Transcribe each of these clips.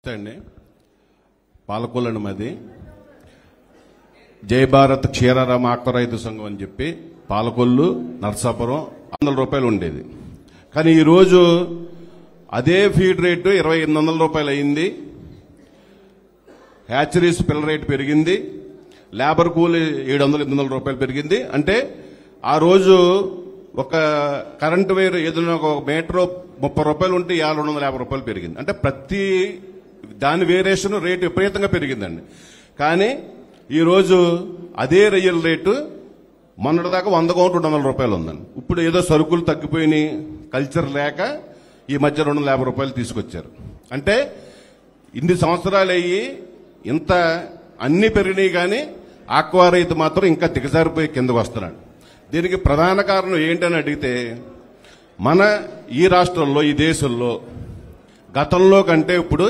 నమస్తే అండి పాలకొల్లండి మాది జై భారత్ క్షీరారామ ఆక్వ రైతు సంఘం అని చెప్పి పాలకొల్లు నర్సాపురం వందల రూపాయలు ఉండేది కానీ ఈరోజు అదే ఫీడ్ రేటు ఇరవై ఎనిమిది వందల రూపాయలు అయింది హ్యాచరీస్ పిల్ల రేటు పెరిగింది లేబర్ కూలీ ఏడు వందల ఎనిమిది వందల రూపాయలు పెరిగింది అంటే ఆ రోజు ఒక కరెంటు వైర్ ఏదైనా ఒక మీటర్ ముప్పై రూపాయలు ఉంటే ఇవాళ రెండు వందల యాభై రూపాయలు పెరిగింది అంటే ప్రతి దాని వేరియేషన్ రేటు విపరీతంగా పెరిగిందండి కానీ ఈరోజు అదే రొయ్యల రేటు మొన్నటిదాకా వంద కౌంట్ రెండు వందల రూపాయలు ఉందండి ఇప్పుడు ఏదో సరుకులు తగ్గిపోయినాయి కల్చర్ లేక ఈ మధ్య రెండు వందల యాభై రూపాయలు తీసుకొచ్చారు అంటే ఇన్ని సంవత్సరాలు అయ్యి ఇంత అన్ని పెరిగినాయి కానీ ఆక్వా రైతు మాత్రం ఇంకా దిగజారిపోయి కిందకు వస్తున్నాడు దీనికి ప్రధాన కారణం ఏంటని అడిగితే మన ఈ రాష్ట్రంలో ఈ దేశంలో గతంలో కంటే ఇప్పుడు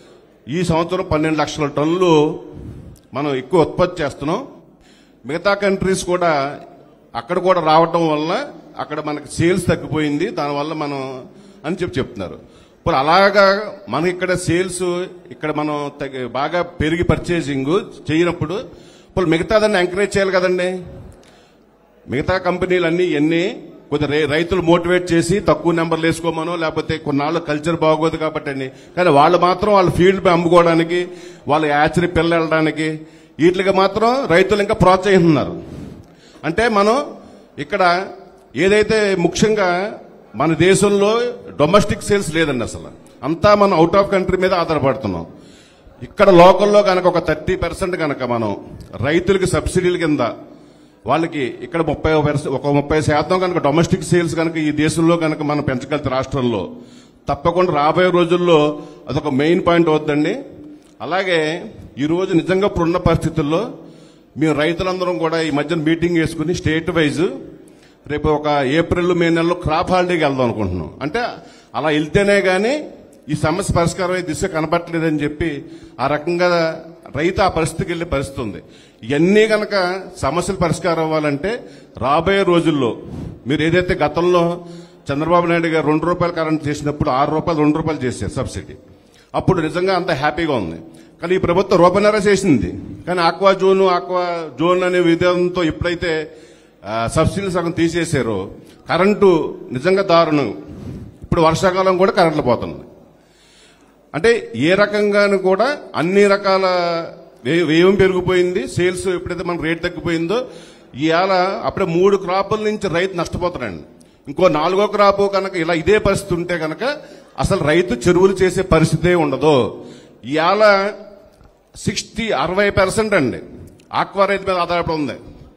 ఈ సంవత్సరం పన్నెండు లక్షల టన్నులు మనం ఎక్కువ ఉత్పత్తి చేస్తున్నాం మిగతా కంట్రీస్ కూడా అక్కడ కూడా రావటం వల్ల అక్కడ మనకి సేల్స్ తగ్గిపోయింది దానివల్ల మనం అని చెప్పి చెప్తున్నారు ఇప్పుడు అలాగా మనకి ఇక్కడ సేల్స్ ఇక్కడ మనం తగ్గ- బాగా పెరిగి పర్చేసింగ్ చేయనప్పుడు ఇప్పుడు మిగతాదాన్ని ఎంకరేజ్ చేయాలి కదండి మిగతా కంపెనీలన్నీ ఎన్ని కొద్ది రై- రైతులు మోటివేట్ చేసి తక్కువ నెంబర్లు వేసుకోమనో లేకపోతే కొన్నాళ్ళు కల్చర్ బాగోదు కాబట్టి అండి కానీ వాళ్ళు మాత్రం వాళ్ళ ఫీల్డ్ అమ్ముకోవడానికి వాళ్ళ యాచరీ పిల్ల వెళ్ళడానికి వీటికి మాత్రం రైతులు ఇంకా ప్రోత్సహిస్తున్నారు అంటే మనం ఇక్కడ ఏదైతే ముఖ్యంగా మన దేశంలో డొమెస్టిక్ సేల్స్ లేదండి అసలు అంతా మనం అవుట్ ఆఫ్ కంట్రీ మీద ఆధారపడుతున్నాం ఇక్కడ లోకల్లో కనుక ఒక థర్టీ పర్సెంట్ కనుక మనం రైతులకి సబ్సిడీల కింద వాళ్ళకి ఇక్కడ ముప్పై పర్సెంట్ ఒక ముప్పై శాతం కనుక డొమెస్టిక్ సేల్స్ కనుక ఈ దేశంలో కనుక మనం పెంచగలిగితే రాష్ట్రంలో తప్పకుండా రాబోయే రోజుల్లో అదొక మెయిన్ పాయింట్ అవుతుందండి అలాగే ఈ రోజు నిజంగా ఇప్పుడున్న పరిస్థితుల్లో మేము రైతులందరం కూడా ఈ మధ్యన మీటింగ్ వేసుకుని స్టేట్ వైజ్ రేపు ఒక ఏప్రిల్ మే నెలలో క్రాప్ హాలిడేకి వెళ్దాం అనుకుంటున్నాం అంటే అలా వెళ్తేనే గానీ ఈ సమస్య పరిష్కారం అయ్యే దిశ కనపట్లేదని చెప్పి ఆ రకంగా రైతు ఆ పరిస్థితికి వెళ్లే పరిస్థితి ఉంది ఇవన్నీ గనక సమస్యలు పరిష్కారం అవ్వాలంటే రాబోయే రోజుల్లో మీరు ఏదైతే గతంలో చంద్రబాబు నాయుడు గారు రెండు రూపాయలు కరెంట్ చేసినప్పుడు ఆరు రూపాయలు రెండు రూపాయలు చేశారు సబ్సిడీ అప్పుడు నిజంగా అంత హ్యాపీగా ఉంది కానీ ఈ ప్రభుత్వం రూపాయన్నర చేసింది కానీ ఆక్వా జోన్ ఆక్వా జోన్ అనే విధానంతో ఎప్పుడైతే ఆ, సబ్సిడీలు సగం తీసేశారో కరెంటు నిజంగా దారుణం ఇప్పుడు వర్షాకాలం కూడా కరెంట్లు పోతుంది అంటే ఏ రకంగాను కూడా అన్ని రకాల వ్యయ- వ్యయం పెరిగిపోయింది సేల్స్ ఎప్పుడైతే మన రేట్ తగ్గిపోయిందో ఇవాళ అప్పుడే మూడు క్రాపుల నుంచి రైతు నష్టపోతాడండి ఇంకో నాలుగో క్రాపు కనుక ఇలా ఇదే పరిస్థితి ఉంటే కనుక అసలు రైతు చెరువులు చేసే పరిస్థితే ఉండదు ఇవాళ సిక్స్టీ అరవై పర్సెంట్ అండి ఆక్వా రైతు మీద ఆధారపడి ఉంది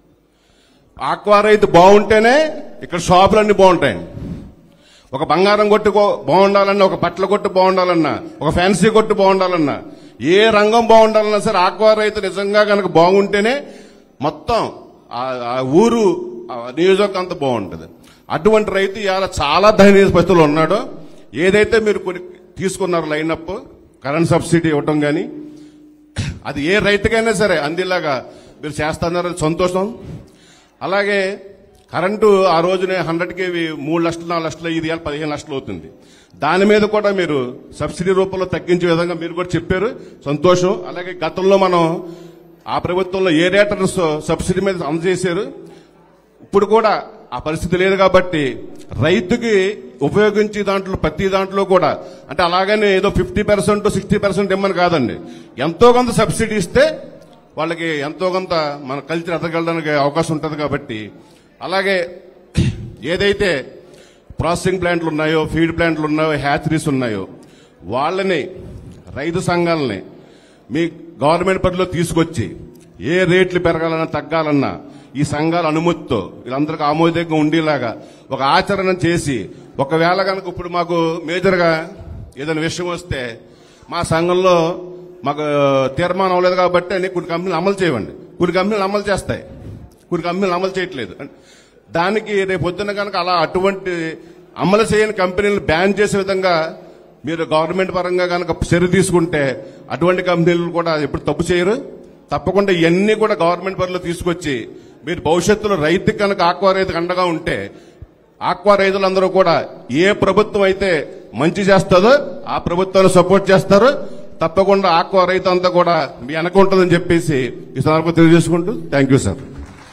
ఆక్వా రైతు బాగుంటేనే ఇక్కడ షాపులన్నీ బాగుంటాయి ఒక బంగారం కొట్టు కో- బాగుండాలన్నా ఒక బట్టల కొట్టు బాగుండాలన్నా ఒక ఫ్యాన్సీ కొట్టు బాగుండాలన్నా ఏ రంగం బాగుండాలన్నా సరే ఆక్వా రైతు నిజంగా కనుక బాగుంటేనే మొత్తం ఆ- ఆ ఊరు ఆ నియోజకవర్గం అంతా బాగుంటుంది అటువంటి రైతు ఇవాళ చాలా దయనీయ పరిస్థితుల్లో ఉన్నాడు ఏదైతే మీరు కొన్ని తీసుకున్నారు లైనప్ కరెంట్ సబ్సిడీ ఇవ్వటం కానీ అది ఏ రైతుకైనా సరే అందిలాగా మీరు చేస్తున్నారని సంతోషం అలాగే కరెంటు ఆ రోజునే హండ్రెడ్ కేవి మూడు లక్షలు నాలుగు లక్షలు ఇది ఇవాళ పదిహేను లక్షలు అవుతుంది దాని మీద కూడా మీరు సబ్సిడీ రూపంలో తగ్గించే విధంగా మీరు కూడా చెప్పారు సంతోషం అలాగే గతంలో మనం ఆ ప్రభుత్వంలో ఏ రేటర్స్ సబ్సిడీ మీద అందజేశారు ఇప్పుడు కూడా ఆ పరిస్థితి లేదు కాబట్టి రైతుకి ఉపయోగించే దాంట్లో ప్రతి దాంట్లో కూడా అంటే అలాగనే ఏదో ఫిఫ్టీ పర్సెంట్ సిక్స్టీ పర్సెంట్ ఇమ్మని కాదండి ఎంతో కొంత సబ్సిడీ ఇస్తే వాళ్ళకి ఎంతో కొంత మన కల్చర్ ఎదగలడానికి అవకాశం ఉంటుంది కాబట్టి అలాగే ఏదైతే ప్రాసెసింగ్ ప్లాంట్లు ఉన్నాయో ఫీడ్ ప్లాంట్లు ఉన్నాయో హ్యాచరీస్ ఉన్నాయో వాళ్ళని రైతు సంఘాలని మీ గవర్నమెంట్ పరిధిలో తీసుకొచ్చి ఏ రేట్లు పెరగాలన్నా తగ్గాలన్నా ఈ సంఘాల అనుమతితో వీళ్ళందరికీ ఆమోదంగా ఉండేలాగా ఒక ఆచరణ చేసి ఒకవేళ కనుక ఇప్పుడు మాకు మేజర్గా ఏదైనా విషయం వస్తే మా సంఘంలో మాకు తీర్మానం అవ్వలేదు కాబట్టి అని కొన్ని కంపెనీలు అమలు చేయవండి కొన్ని కంపెనీలు అమలు చేస్తాయి కొన్ని కంపెనీలు అమలు చేయట్లేదు దానికి రేపు పొద్దున్న కనుక అలా అటువంటి అమలు చేయని కంపెనీలు బ్యాన్ చేసే విధంగా మీరు గవర్నమెంట్ పరంగా కనుక చర్య తీసుకుంటే అటువంటి కంపెనీలు కూడా ఎప్పుడు తప్పు చేయరు తప్పకుండా ఇవన్నీ కూడా గవర్నమెంట్ పరిధిలో తీసుకొచ్చి మీరు భవిష్యత్తులో రైతుకి కనుక ఆక్వా రైతుకు అండగా ఉంటే ఆక్వా రైతులందరూ కూడా ఏ ప్రభుత్వం అయితే మంచి చేస్తుందో ఆ ప్రభుత్వాన్ని సపోర్ట్ చేస్తారు తప్పకుండా ఆక్వా రైతు అంతా కూడా మీ వెనక ఉంటుందని చెప్పేసి ఈ సందర్భంగా తెలియజేసుకుంటూ థ్యాంక్ యూ సార్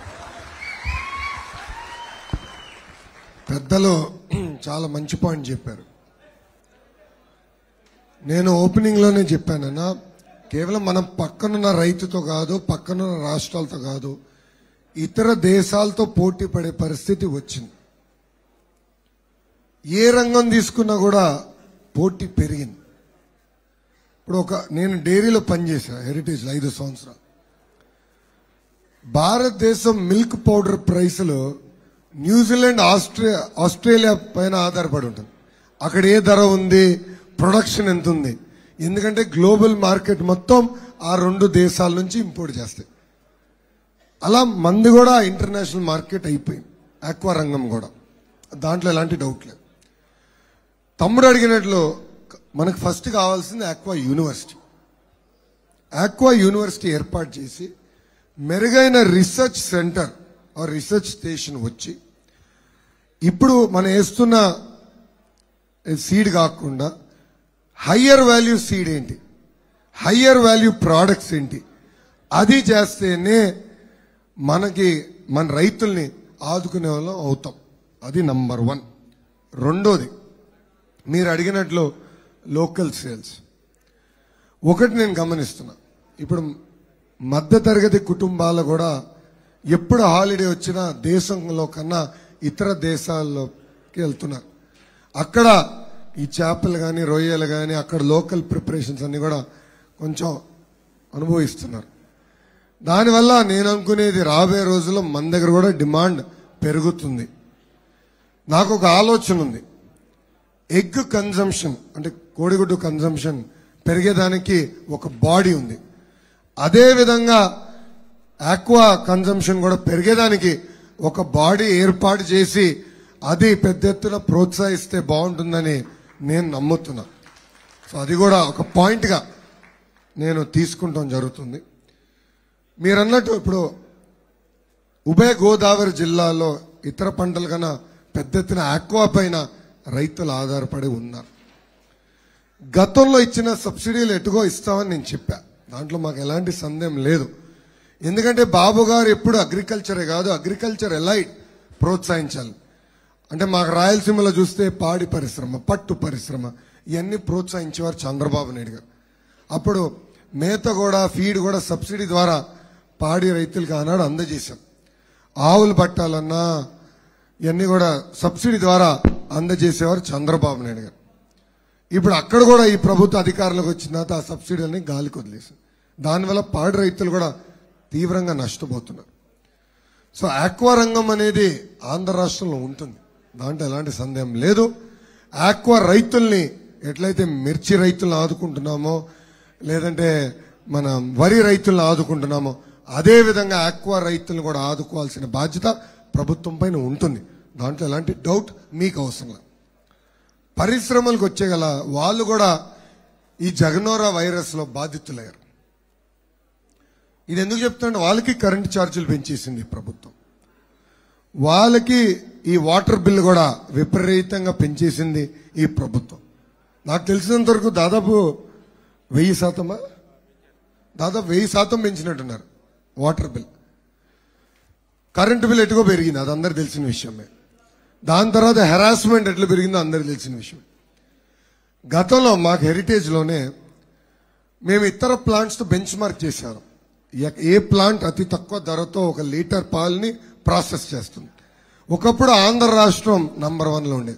పెద్దలు చాలా మంచి పాయింట్ చెప్పారు నేను ఓపెనింగ్ లోనే చెప్పానన్నా కేవలం మనం పక్కనున్న రైతుతో కాదు పక్కనున్న రాష్ట్రాలతో కాదు ఇతర దేశాలతో పోటీ పడే పరిస్థితి వచ్చింది ఏ రంగం తీసుకున్నా కూడా పోటీ పెరిగింది ఇప్పుడు ఒక నేను డైరీలో పనిచేసా హెరిటేజ్లో ఐదు సంవత్సరాలు భారతదేశం మిల్క్ పౌడర్ ప్రైసులు న్యూజిలాండ్ ఆస్ట్రే ఆస్ట్రేలియా పైన ఆధారపడి ఉంటుంది అక్కడ ఏ ధర ఉంది ప్రొడక్షన్ ఎంత ఉంది ఎందుకంటే గ్లోబల్ మార్కెట్ మొత్తం ఆ రెండు దేశాల నుంచి ఇంపోర్ట్ చేస్తాయి అలా మంది కూడా ఇంటర్నేషనల్ మార్కెట్ అయిపోయింది ఆక్వా రంగం కూడా దాంట్లో ఎలాంటి డౌట్ లేదు తమ్ముడు అడిగినట్లు మనకు ఫస్ట్ కావాల్సింది ఆక్వా యూనివర్సిటీ ఆక్వా యూనివర్సిటీ ఏర్పాటు చేసి మెరుగైన రీసెర్చ్ సెంటర్ ఆ రీసెర్చ్ స్టేషన్ వచ్చి ఇప్పుడు మనం వేస్తున్న సీడ్ కాకుండా హయ్యర్ వాల్యూ సీడ్ ఏంటి హయ్యర్ వాల్యూ ప్రోడక్ట్స్ ఏంటి అది చేస్తేనే మనకి మన రైతుల్ని ఆదుకునే వాళ్ళం అవుతాం అది నంబర్ వన్ రెండోది మీరు అడిగినట్లు లోకల్ సేల్స్ ఒకటి నేను గమనిస్తున్నా ఇప్పుడు మధ్యతరగతి కుటుంబాలు కూడా ఎప్పుడు హాలిడే వచ్చినా దేశంలో కన్నా ఇతర దేశాల్లోకి వెళ్తున్నారు అక్కడ ఈ చేపలు కానీ రొయ్యలు కానీ అక్కడ లోకల్ ప్రిపరేషన్స్ అన్ని కూడా కొంచెం అనుభవిస్తున్నారు దానివల్ల నేను అనుకునేది రాబోయే రోజుల్లో మన దగ్గర కూడా డిమాండ్ పెరుగుతుంది నాకు ఒక ఆలోచన ఉంది ఎగ్ కన్జంప్షన్ అంటే కోడిగుడ్డు కన్జంప్షన్ పెరిగేదానికి ఒక బాడీ ఉంది అదే విధంగా ఆక్వా కన్జంప్షన్ కూడా పెరిగేదానికి ఒక బాడీ ఏర్పాటు చేసి అది పెద్ద ఎత్తున ప్రోత్సహిస్తే బాగుంటుందని నేను నమ్ముతున్నా సో అది కూడా ఒక పాయింట్గా నేను తీసుకుంటాం జరుగుతుంది మీరు అన్నట్టు ఇప్పుడు ఉభయ గోదావరి జిల్లాలో ఇతర పంటల కన్నా పెద్ద ఎత్తున ఆక్వా పైన రైతులు ఆధారపడి ఉన్నారు గతంలో ఇచ్చిన సబ్సిడీలు ఎటుగో ఇస్తామని నేను చెప్పా దాంట్లో మాకు ఎలాంటి సందేహం లేదు ఎందుకంటే బాబు గారు ఎప్పుడు అగ్రికల్చరే కాదు అగ్రికల్చర్ ఎలైట్ ప్రోత్సహించాలి అంటే మాకు రాయలసీమలో చూస్తే పాడి పరిశ్రమ పట్టు పరిశ్రమ ఇవన్నీ ప్రోత్సహించేవారు చంద్రబాబు నాయుడు గారు అప్పుడు మేత కూడా ఫీడ్ కూడా సబ్సిడీ ద్వారా పాడి రైతులకు ఆనాడు అందజేశాం ఆవులు పట్టాలన్నా ఇవన్నీ కూడా సబ్సిడీ ద్వారా అందజేసేవారు చంద్రబాబు నాయుడు గారు ఇప్పుడు అక్కడ కూడా ఈ ప్రభుత్వ అధికారులకు వచ్చిన తర్వాత ఆ సబ్సిడీలని గాలికి వదిలేసింది దానివల్ల పాడి రైతులు కూడా తీవ్రంగా నష్టపోతున్నారు సో ఆక్వా రంగం అనేది ఆంధ్ర రాష్ట్రంలో ఉంటుంది దాంట్లో ఎలాంటి సందేహం లేదు ఆక్వా రైతుల్ని ఎట్లయితే మిర్చి రైతులను ఆదుకుంటున్నామో లేదంటే మన వరి రైతులను ఆదుకుంటున్నామో అదే విధంగా ఆక్వా రైతులను కూడా ఆదుకోవాల్సిన బాధ్యత ప్రభుత్వం పైన ఉంటుంది దాంట్లో ఎలాంటి డౌట్ మీకు అవసరం లేదు పరిశ్రమలకు వచ్చే గల వాళ్ళు కూడా ఈ జగనోరా వైరస్ లో బాధితులయ్యారు ఇది ఎందుకు చెప్తానంటే వాళ్ళకి కరెంట్ ఛార్జీలు పెంచేసింది ఈ ప్రభుత్వం వాళ్ళకి ఈ వాటర్ బిల్ కూడా విపరీతంగా పెంచేసింది ఈ ప్రభుత్వం నాకు తెలిసినంత వరకు దాదాపు వెయ్యి శాతమా దాదాపు వెయ్యి శాతం పెంచినట్టున్నారు వాటర్ బిల్ కరెంటు బిల్ ఎటుగో పెరిగింది అది అందరికి తెలిసిన విషయమే దాని తర్వాత హెరాస్మెంట్ ఎట్లా పెరిగిందో అందరికి తెలిసిన విషయం గతంలో మాకు హెరిటేజ్లోనే మేము ఇతర ప్లాంట్స్తో బెంచ్ మార్క్ చేశారు ఎ- ఏ ప్లాంట్ అతి తక్కువ ధరతో ఒక లీటర్ పాలని ప్రాసెస్ చేస్తుంది ఒకప్పుడు ఆంధ్ర రాష్ట్రం నంబర్ వన్లో ఉండేది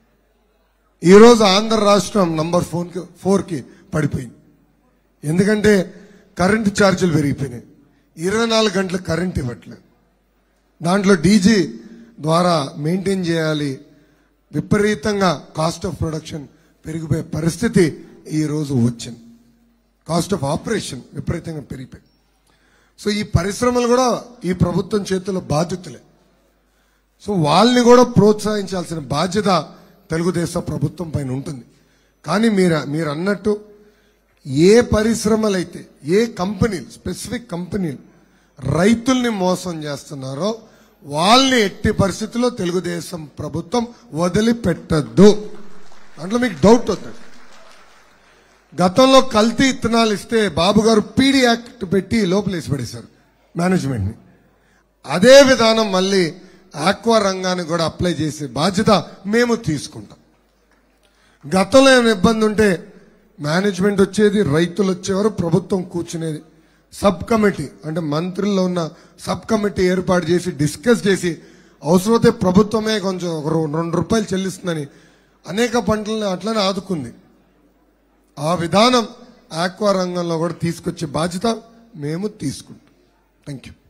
ఈరోజు ఆంధ్ర రాష్ట్రం నంబర్ ఫోర్కి ఫోర్కి పడిపోయింది ఎందుకంటే కరెంటు ఛార్జీలు పెరిగిపోయినాయి ఇరవై నాలుగు గంటలు కరెంట్ ఇవ్వట్లేదు దాంట్లో డీజీ ద్వారా మెయింటైన్ చేయాలి విపరీతంగా కాస్ట్ ఆఫ్ ప్రొడక్షన్ పెరిగిపోయే పరిస్థితి ఈ రోజు వచ్చింది కాస్ట్ ఆఫ్ ఆపరేషన్ విపరీతంగా పెరిగిపోయి సో ఈ పరిశ్రమలు కూడా ఈ ప్రభుత్వం చేతిలో బాధ్యతలే సో వాళ్ళని కూడా ప్రోత్సహించాల్సిన బాధ్యత తెలుగుదేశం ప్రభుత్వం పైన ఉంటుంది కానీ మీరు మీరు అన్నట్టు ఏ పరిశ్రమలైతే ఏ కంపెనీలు స్పెసిఫిక్ కంపెనీలు రైతుల్ని మోసం చేస్తున్నారో వాళ్ళని ఎట్టి పరిస్థితుల్లో తెలుగుదేశం ప్రభుత్వం వదిలిపెట్టద్దు దాంట్లో మీకు డౌట్ వద్దు గతంలో కల్తీ ఇత్తనాలు ఇస్తే బాబు గారు పీడీ యాక్ట్ పెట్టి లోపలేసి పడేశారు మేనేజ్మెంట్ని అదే విధానం మళ్ళీ ఆక్వా రంగానికి కూడా అప్లై చేసే బాధ్యత మేము తీసుకుంటాం గతంలో ఏమైనా ఇబ్బంది ఉంటే మేనేజ్మెంట్ వచ్చేది రైతులు వచ్చేవారు ప్రభుత్వం కూర్చునేది సబ్ కమిటీ అంటే మంత్రుల్లో ఉన్న సబ్ కమిటీ ఏర్పాటు చేసి డిస్కస్ చేసి అవసరమైతే ప్రభుత్వమే కొంచెం ఒక రో- రెండు రూపాయలు చెల్లిస్తుందని అనేక పంటలను అట్లనే ఆదుకుంది ఆ విధానం ఆక్వా రంగంలో కూడా తీసుకొచ్చే బాధ్యత మేము తీసుకుంటాం థ్యాంక్ యూ